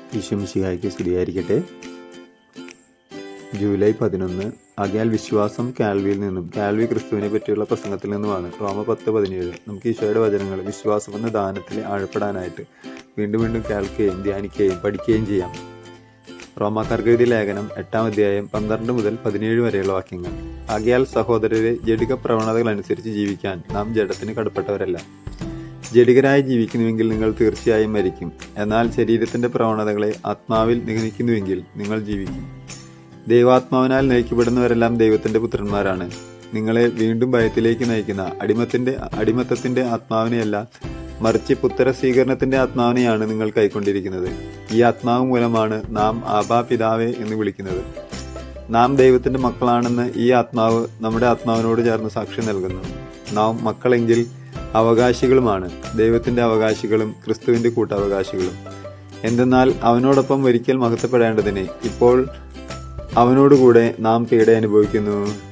ഈശ്വമിശിഹായ്ക്ക് സ്തുതിയായിരിക്കട്ടെ ജൂലൈ പതിനൊന്ന് ആകയാൽ വിശ്വാസം കാൽവിയിൽ നിന്നും കാൽവി ക്രിസ്തുവിനെ പറ്റിയുള്ള പ്രസംഗത്തിൽ നിന്നുമാണ് റോമ പത്ത് പതിനേഴ് നമുക്ക് ഈശോയുടെ വചനങ്ങൾ വിശ്വാസം എന്ന ദാനത്തിൽ ആഴപ്പെടാനായിട്ട് വീണ്ടും വീണ്ടും കേൾക്കുകയും ധ്യാനിക്കുകയും പഠിക്കുകയും ചെയ്യാം റോമാക്കാർക്ക് എഴുതിയ ലേഖനം എട്ടാം അധ്യായം പന്ത്രണ്ട് മുതൽ പതിനേഴ് വരെയുള്ള വാക്യങ്ങൾ ആകയാൽ സഹോദരരെ ജഡിക പ്രവണതകൾ അനുസരിച്ച് ജീവിക്കാൻ നാം ജഡത്തിന് കടപ്പെട്ടവരല്ല ജഡികരായി ജീവിക്കുന്നുവെങ്കിൽ നിങ്ങൾ തീർച്ചയായും മരിക്കും എന്നാൽ ശരീരത്തിന്റെ പ്രവണതകളെ ആത്മാവിൽ നിഗമിക്കുന്നുവെങ്കിൽ നിങ്ങൾ ജീവിക്കും ദൈവാത്മാവിനാൽ നയിക്കപ്പെടുന്നവരെല്ലാം ദൈവത്തിന്റെ പുത്രന്മാരാണ് നിങ്ങളെ വീണ്ടും ഭയത്തിലേക്ക് നയിക്കുന്ന അടിമത്തിന്റെ അടിമത്തത്തിന്റെ ആത്മാവിനെയല്ല മറിച്ച് പുത്ര സ്വീകരണത്തിന്റെ ആത്മാവിനെയാണ് നിങ്ങൾ കൈക്കൊണ്ടിരിക്കുന്നത് ഈ ആത്മാവ് മൂലമാണ് നാം ആബാ പിതാവേ എന്ന് വിളിക്കുന്നത് നാം ദൈവത്തിന്റെ മക്കളാണെന്ന് ഈ ആത്മാവ് നമ്മുടെ ആത്മാവിനോട് ചേർന്ന് സാക്ഷി നൽകുന്നു നാം മക്കളെങ്കിൽ അവകാശികളുമാണ് ദൈവത്തിന്റെ അവകാശികളും ക്രിസ്തുവിന്റെ കൂട്ടവകാശികളും എന്തെന്നാൽ അവനോടൊപ്പം ഒരിക്കൽ മഹത്വപ്പെടേണ്ടതിന് ഇപ്പോൾ അവനോടുകൂടെ നാം പീഡ അനുഭവിക്കുന്നു